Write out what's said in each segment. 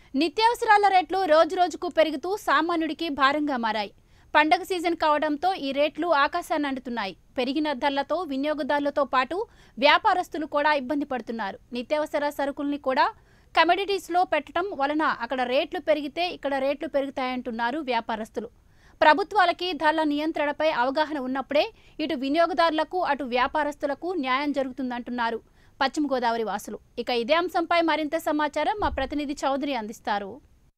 నిత్యావసరాల రేట్లు రోజురోజుకు పెరుగుతూ సామాన్యుడికి భారంగా మారాయి పండగ సీజన్ కావడంతో ఈ రేట్లు ఆకాశాన్ని అంటున్నాయి పెరిగిన ధరలతో వినియోగదారులతో పాటు వ్యాపారస్తులు కూడా ఇబ్బంది పడుతున్నారు నిత్యావసర సరుకుల్ని కూడా కమోడిటీస్లో పెట్టడం వలన అక్కడ రేట్లు పెరిగితే ఇక్కడ రేట్లు పెరుగుతాయంటున్నారు వ్యాపారస్తులు ప్రభుత్వాలకి ధరల నియంత్రణపై అవగాహన ఉన్నప్పుడే ఇటు వినియోగదారులకు అటు వ్యాపారస్తులకు న్యాయం జరుగుతుందంటున్నారు పశ్చిమ గోదావరి వాసులు ఇక ఇదే అంశంపై మరింత సమాచారం మా ప్రతినిధి చౌదరి అందిస్తారు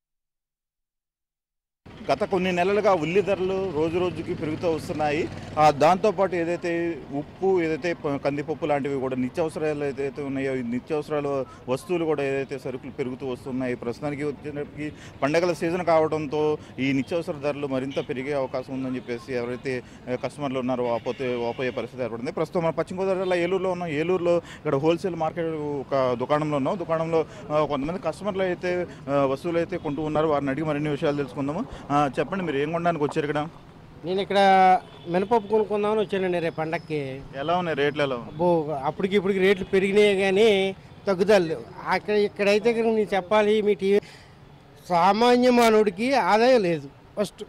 గత కొన్ని నెలలుగా ఉల్లి ధరలు రోజు రోజుకి పెరుగుతూ వస్తున్నాయి ఆ, దాంతోపాటు ఏదైతే ఉప్పు ఏదైతే ప- కందిపప్పు లాంటివి కూడా నిత్యావసరాలు ఏదైతే ఉన్నాయో ఈ నిత్యావసరాల వస్తువులు కూడా ఏదైతే సరుకులు పెరుగుతూ వస్తున్నాయి ప్రస్తుతానికి వచ్చేటప్పటికి పండగల సీజన్ కావడంతో ఈ నిత్యావసర ధరలు మరింత పెరిగే అవకాశం ఉందని చెప్పేసి ఎవరైతే ఆ, కస్టమర్లు ఉన్నారో వాపోతే వాపోయే పరిస్థితి ఏర్పడింది ప్రస్తుతం మన పశ్చిమ గోదావరి జిల్లా ఏలూరులో ఉన్నాం ఏలూరులో ఇక్కడ హోల్సేల్ మార్కెట్ ఒక దుకాణంలో ఉన్నాం దుకాణంలో ఆ, కొంతమంది కస్టమర్లు అయితే ఆ, వస్తువులు అయితే కొంటూ ఉన్నారు వారిని అడిగి మరిన్ని విషయాలు తెలుసుకుందాము ఆ, చెప్పండి మీరు ఏం కొనడానికి వచ్చారు ఇక్కడ నేను ఇక్కడ మినపప్పు కొనుక్కుందామని వచ్చానండి రేపు పండక్కి ఎలా ఉన్నాయి రేట్లు ఎలా ఉన్నాయి అబ్బో అప్పటికి ఇప్పటికి రేట్లు పెరిగినాయి కానీ తగ్గుదల అక్కడ ఇక్కడైతే కనుక నేను చెప్పాలి మీ టీవీ సామాన్య మానవుడికి ఆదాయం లేదు ఫస్ట్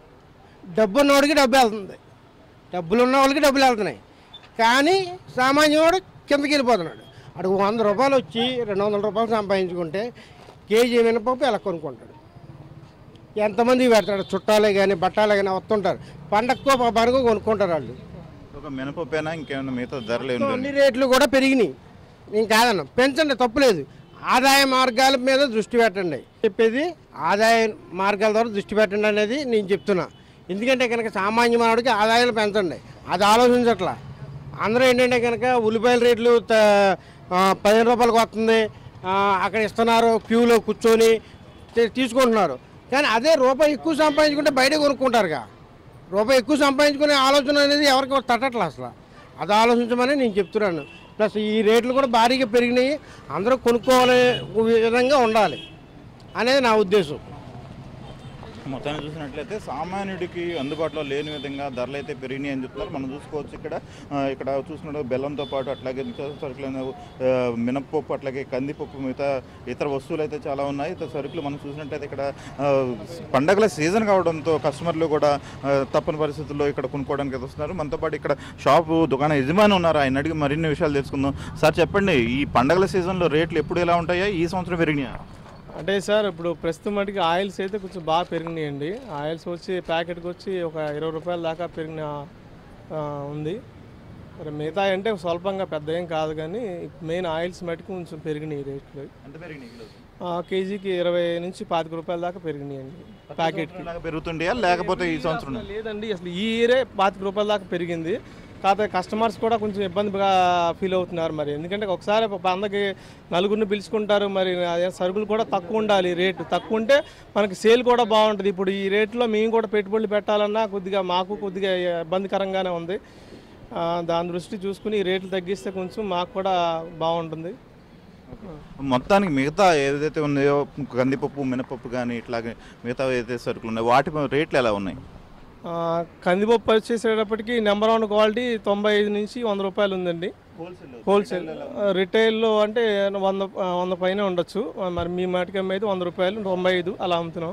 డబ్బు ఉన్నవాడికి డబ్బు వెళ్తుంది డబ్బులు ఉన్న వాళ్ళకి డబ్బులు వెళ్తున్నాయి కానీ సామాన్యవాడు కిందకి వెళ్ళిపోతున్నాడు అడుగు వంద రూపాయలు వచ్చి రెండు వందల రూపాయలు సంపాదించుకుంటే కేజీ మినపప్పు ఎలా కొనుక్కుంటాడు ఎంతమంది పెడతాడు చుట్టాలే కానీ బట్టాలే కానీ వస్తుంటారు పండక్కో పనుకో కొనుక్కుంటారు వాళ్ళు ఒక మినపప్పేనా ఇంకేమైనా మిగతా ధరలు ఏమి అన్ని రేట్లు కూడా పెరిగినాయి నేను కాదన్న పెంచండి తప్పులేదు ఆదాయ మార్గాల మీద దృష్టి పెట్టండి చెప్పేది ఆదాయ మార్గాల ద్వారా దృష్టి పెట్టండి అనేది నేను చెప్తున్నా ఎందుకంటే కనుక సామాన్య మానవుడికి ఆదాయాలు పెంచండి అది ఆలోచించట్లా అందరూ ఏంటంటే కనుక ఉల్లిపాయల రేట్లు త- ఆ, పదిహేను రూపాయలకు వస్తుంది ఆ, అక్కడ ఇస్తున్నారు క్యూలో కూర్చొని తీ- తీసుకుంటున్నారు కానీ అదే రూపాయి ఎక్కువ సంపాదించుకుంటే బయట కొనుక్కుంటారుగా రూపాయి ఎక్కువ సంపాదించుకునే ఆలోచన అనేది ఎవరికి తట్టట్లే అసలు అది ఆలోచించమని నేను చెప్తున్నాను ప్లస్ ఈ రేట్లు కూడా భారీగా పెరిగినాయి అందరూ కొనుక్కోవాలనే విధంగా ఉండాలి అనేది నా ఉద్దేశం మొత్తాన్ని చూసినట్లయితే సామాన్యుడికి అందుబాటులో లేని విధంగా ధరలు అయితే పెరిగినాయి అని చెప్తున్నారు మనం చూసుకోవచ్చు ఇక్కడ ఆ, ఇక్కడ చూసుకుంటే బెల్లంతో పాటు అట్లాగే నిత్యావసర సరుకులైన ఆ, మినప్పప్పు అట్లాగే కందిపప్పు మిగతా ఇతర వస్తువులు అయితే చాలా ఉన్నాయి ఇతర సరుకులు మనం చూసినట్లయితే ఇక్కడ ఆ, పండగల సీజన్ కావడంతో కస్టమర్లు కూడా ఆ, తప్పని పరిస్థితుల్లో ఇక్కడ కొనుక్కోవడానికి అయితే వస్తున్నారు మనతో పాటు ఇక్కడ షాపు దుకాణ యజమాని ఉన్నారు ఆయన అడిగి మరిన్ని విషయాలు తెలుసుకుందాం సార్ చెప్పండి ఈ పండగల సీజన్లో రేట్లు ఎప్పుడు ఎలా ఉంటాయా ఈ సంవత్సరం పెరిగినాయా అంటే సార్ ఇప్పుడు ప్రస్తుతం మటుకి ఆయిల్స్ అయితే కొంచెం బాగా పెరిగినాయండి ఆయిల్స్ వచ్చి ప్యాకెట్కి వచ్చి ఒక ఇరవై రూపాయల దాకా పెరిగిన ఆ, ఉంది మరి మిగతా అంటే స్వల్పంగా పెద్ద ఏం కాదు కానీ మెయిన్ ఆయిల్స్ మటుకు కొంచెం పెరిగినాయి రేట్లు ఎంత పెరిగినాయి ఈరోజు? ఆ, కేజీకి ఇరవై నుంచి పాతిక రూపాయల దాకా పెరిగినాయండి ప్యాకెట్కి ఇలాగ పెరుగుతుండయా లేకపోతే ఈ సంవత్సరం లేదండి అసలు ఈ ఇయరే పాతిక రూపాయల దాకా పెరిగింది కాకపోతే కస్టమర్స్ కూడా కొంచెం ఇబ్బందిగా ఫీల్ అవుతున్నారు మరి ఎందుకంటే ఒకసారి ఒక పందకి నలుగురిని పిలుచుకుంటారు మరి అదే సరుకులు కూడా తక్కువ ఉండాలి రేటు తక్కువ ఉంటే మనకి సేల్ కూడా బాగుంటుంది ఇప్పుడు ఈ రేట్లో మేము కూడా పెట్టుబడులు పెట్టాలన్నా కొద్దిగా మాకు కొద్దిగా ఇబ్బందికరంగానే ఉంది ఆ, దాని దృష్టి చూసుకుని ఈ రేట్లు తగ్గిస్తే కొంచెం మాకు కూడా బాగుంటుంది మొత్తానికి మిగతా ఏదైతే ఉన్నాయో కందిపప్పు మినపప్పు కానీ ఇట్లాగే మిగతా ఏదైతే సరుకులు ఉన్నాయో వాటి రేట్లు ఎలా ఉన్నాయి ఆ, కందిపప్పు వచ్చేసేటప్పటికి నెంబర్ వన్ క్వాలిటీ తొంభై ఐదు నుంచి వంద రూపాయలు ఉందండి హోల్సేల్ రిటైల్లో అంటే వంద ఆ, వంద పైన ఉండొచ్చు మరి మీ మాటికి అయితే వంద రూపాయలు తొంభై ఐదు అలా అమ్ముతున్నాం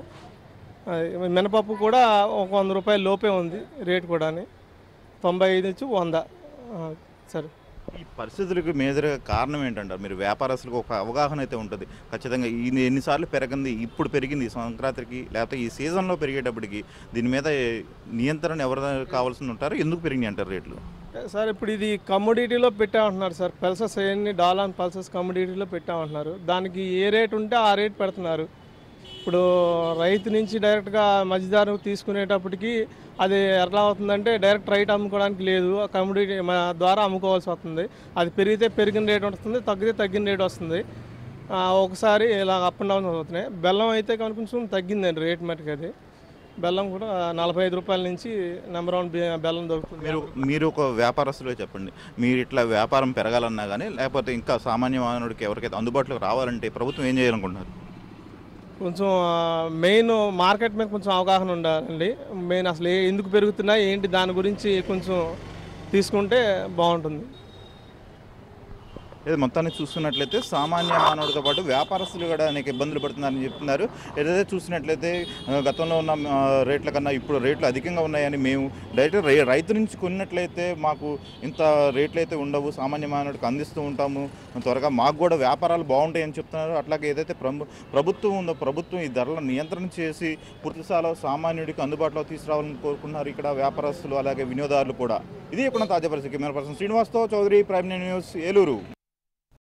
అది మినపప్పు కూడా ఒక వంద రూపాయల లోపే ఉంది రేట్ కూడా తొంభై ఐదు నుంచి వంద ఆ, సరే ఈ పరిస్థితులకు మేజర్గా కారణం ఏంటంటారు మీరు వ్యాపారస్తులకు ఒక అవగాహన అయితే ఉంటుంది ఖచ్చితంగా ఈ ఎన్నిసార్లు పెరగింది ఇప్పుడు పెరిగింది ఈ సంక్రాంతికి లేకపోతే ఈ సీజన్లో పెరిగేటప్పటికి దీని మీద నియంత్రణ ఎవరు కావాల్సి ఉంటారు ఎందుకు పెరిగినాయి అంటారు రేట్లు సార్ ఇప్పుడు ఇది కమోడిటీలో పెట్టామంటున్నారు సార్ పల్సెస్ అవన్నీ డాలర్ పల్సెస్ కమోడిటీలో పెట్టామంటున్నారు దానికి ఏ రేట్ ఉంటే ఆ రేట్ పెడుతున్నారు ఇప్పుడు రైతు నుంచి డైరెక్ట్గా మధ్యదారు తీసుకునేటప్పటికి అది ఎట్లా అవుతుందంటే డైరెక్ట్ రైట్ అమ్ముకోవడానికి లేదు కమోడిటీ మన ద్వారా అమ్ముకోవాల్సి వస్తుంది అది పెరిగితే పెరిగిన రేట్ వస్తుంది తగ్గితే తగ్గిన రేట్ వస్తుంది ఆ, ఒకసారి ఇలా అప్ అండ్ డౌన్ అవుతున్నాయి బెల్లం అయితే కనుక కొంచెం తగ్గిందండి రేట్ మటుకు అది బెల్లం కూడా నలభై ఐదు రూపాయల నుంచి నెంబర్ వన్ బె- బెల్లం దొరుకుతుంది మీరు మీరు ఒక వ్యాపారస్తులుగా చెప్పండి మీరు ఇట్లా వ్యాపారం పెరగాలన్నా కానీ లేకపోతే ఇంకా సామాన్య మానవుడికి ఎవరికైతే అందుబాటులోకి రావాలంటే ప్రభుత్వం ఏం చేయాలనుకుంటున్నారు కొంచెం మెయిన్ మార్కెట్ మీద కొంచెం అవగాహన ఉండాలండి మెయిన్ అసలు ఏ- ఎందుకు పెరుగుతున్నాయి ఏంటి దాని గురించి కొంచెం తీసుకుంటే బాగుంటుంది ఏదో మొత్తాన్ని చూస్తున్నట్లయితే సామాన్య మానవుడితో పాటు వ్యాపారస్తులు కూడా అనేక ఇబ్బందులు పడుతున్నారని చెప్తున్నారు ఏదైతే చూసినట్లయితే ఆ, గతంలో ఉన్న ఆ, రేట్ల కన్నా ఇప్పుడు రేట్లు అధికంగా ఉన్నాయని మేము డైరెక్ట్ రై- రైతు నుంచి కొన్నట్లయితే మాకు ఇంత రేట్లు అయితే ఉండవు సామాన్య మానవుడికి అందిస్తూ ఉంటాము త్వరగా మాకు కూడా వ్యాపారాలు బాగుంటాయని చెప్తున్నారు అట్లాగే ఏదైతే ప్రభు ప్రభుత్వం ఉందో ప్రభుత్వం ఈ ధరల నియంత్రణ చేసి పూర్తిస్థాయిలో సామాన్యుడికి అందుబాటులో తీసుకురావాలని కోరుకున్నారు ఇక్కడ వ్యాపారస్తులు అలాగే వినియోగదారులు కూడా ఇది ఇప్పుడు తాజా పరిస్థితి కెమెరా పర్సన్ శ్రీనివాస్తో చౌదరి ప్రైమ్ న్యూస్ ఏలూరు